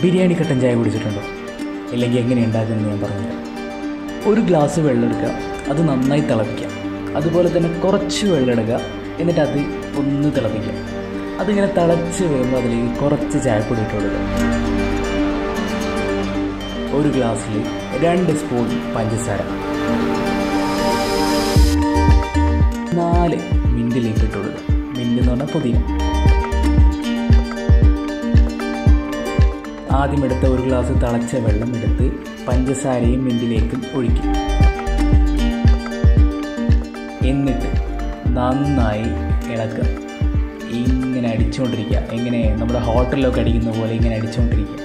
ബിരിയാണി കട്ടൻ ചായ കുടിച്ചിട്ടുണ്ടോ ഇല്ലെങ്കിൽ എങ്ങനെ ഉണ്ടാക്കുന്നത് ഞാൻ പറഞ്ഞുതരാം ഒരു ഗ്ലാസ് വെള്ളം എടുക്കുക അത് നന്നായി തിളപ്പിക്കുക അതുപോലെ തന്നെ കുറച്ച് വെള്ളം എടുക്കുക എന്നിട്ട് അത് ഒന്ന് തിളപ്പിക്കുക അതിങ്ങനെ തിളച്ച് വരുമ്പോൾ അതിലേക്ക് കുറച്ച് ചായപ്പൊടി ഇട്ട് കൊടുക്കുക ഒരു ഗ്ലാസ്സിൽ രണ്ട് സ്പൂൺ പഞ്ചസാര നാല് മിൻറ്റിലേക്ക് ഇട്ട് കൊടുക്കുക മിൻറ്റ് എന്ന് പറഞ്ഞാൽ പുതിന ആദ്യം എടുത്ത ഒരു ഗ്ലാസ് തിളച്ച വെള്ളം എടുത്ത് പഞ്ചസാരയും മിൻറ്റിലേക്കും ഒഴിക്കും എന്നിട്ട് നന്നായി ഇളക്കുക ഇങ്ങനെ അടിച്ചുകൊണ്ടിരിക്കുക എങ്ങനെ നമ്മുടെ ഹോട്ടലിലൊക്കെ അടിക്കുന്ന പോലെ ഇങ്ങനെ അടിച്ചുകൊണ്ടിരിക്കുക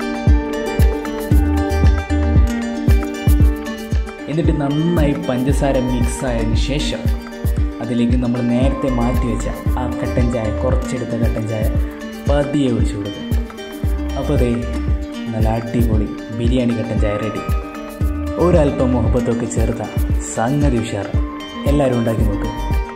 എന്നിട്ട് നന്നായി പഞ്ചസാര മിക്സ് ആയതിനു ശേഷം അതിലേക്ക് നമ്മൾ നേരത്തെ മാറ്റി വെച്ച ആ കട്ടൻ ചായ കുറച്ചെടുത്ത കട്ടൻ ചായ പതിയെ ഒഴിച്ചു കൊടുക്കുക അപ്പോൾ അതേ നല്ല അടിപൊളി ബിരിയാണി കട്ടൻ ചായ റെഡി ഒരല്പം മുഹബത്തൊക്കെ ചേർത്ത സംഗതി ഉഷാറ് എല്ലാവരും ഉണ്ടാക്കി നോക്കും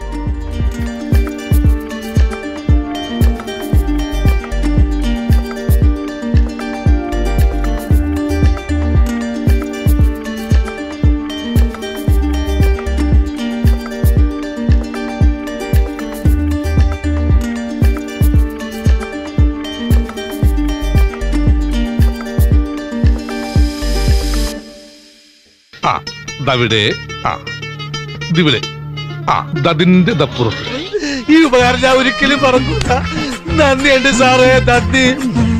ആ ദവിടെ ആ ദിവിടെ ആ ദതിന്റെ ദപ്പുറത്ത് ഈ ഉപകാരം ഞാൻ ഒരിക്കലും മറക്കൂല നന്ദിയുണ്ട് സാറേ നന്ദി